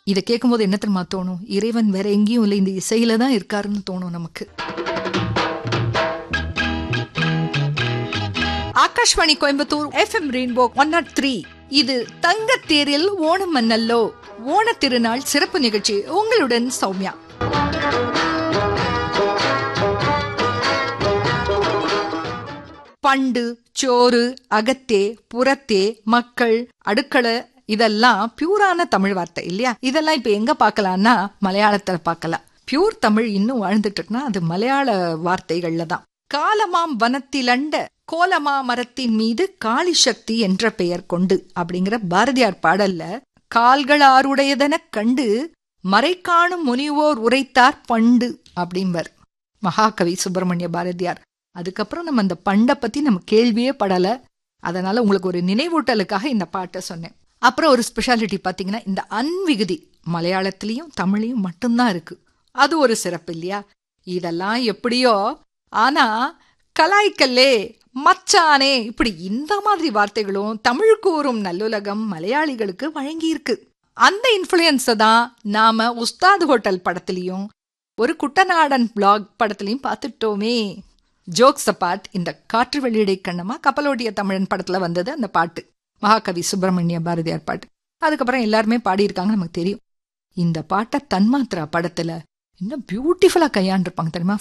இதை கேட்கும்போது என்ன தெரியுமா தோணும் இறைவன் வேற எங்கேயும் இல்லை இந்த இசையில தான் இருக்காருன்னு தோணும் நமக்கு Akashvani Coimbatore FM rainbow one nought three இது தங்கத்தேரில் ஓணம் மன்னல்லோ ஓணத் திருநாள் சிறப்பு நிகழ்ச்சி உங்களுடன் சௌமியா பண்டு சோறு அகத்தே புறத்தே மக்கள் அடுக்களை இதெல்லாம் பியூரான தமிழ் வார்த்தை இல்லையா இதெல்லாம் இப்ப எங்க பார்க்கலாம்னா மலையாளத்துல பார்க்கலாம் பியூர் தமிழ் இன்னும் வாழ்ந்துட்டு இருக்குன்னா அது மலையாள வார்த்தைகள்ல தான் காலமாம் வனத்திலண்ட கோலமா மரத்தின் மீது காளி சக்தி என்ற பெயர் கொண்டு அப்படிங்கிற பாரதியார் பாடல்ல கால்கள் ஆறுடையதெனக் கண்டு மறை காணும் முனிவோர் உரைத்தார் பண்டு அப்படிம்பர் மகாகவி சுப்பிரமணிய பாரதியார் அதுக்கப்புறம் நம்ம அந்த பண்டை பத்தி நம்ம கேள்வியே படல அதனால உங்களுக்கு ஒரு நினைவூட்டலுக்காக இந்த பாட்டை சொன்னேன் அப்புறம் ஒரு ஸ்பெஷாலிட்டி பாத்தீங்கன்னா இந்த அன்விகுதி மலையாளத்திலையும் தமிழையும் மட்டும்தான் இருக்கு அது ஒரு சிறப்பு இல்லையா இதெல்லாம் எப்படியோ ஆனா கலாய்க்கல்லே மச்சானே இப்படி இந்த மாதிரி வார்த்தைகளும் தமிழ் கூறும் நல்லுலகம் மலையாளிகளுக்கு வழங்கியிருக்கு அந்த இன்ஃப்ளூயன்ஸை தான் நாம உஸ்தாது ஹோட்டல் படத்துலயும் ஒரு குட்டநாடன் பிளாக் படத்துலயும் பார்த்துட்டோமே ஜோக்ஸ் அப்பார்ட் இந்த காற்று வெளியிடை கண்ணமா கப்பலோட்டிய தமிழன் படத்துல வந்தது அந்த பாட்டு மகாகவி சுப்பிரமணிய பாரதியார் பாட்டு அதுக்கப்புறம் எல்லாருமே பாடியிருக்காங்க நமக்கு தெரியும் இந்த பாட்டை தன்மாத்ரா படத்துல இன்னும் பியூட்டிஃபுல்லா கையாண்டிருப்பாங்க தெரியுமா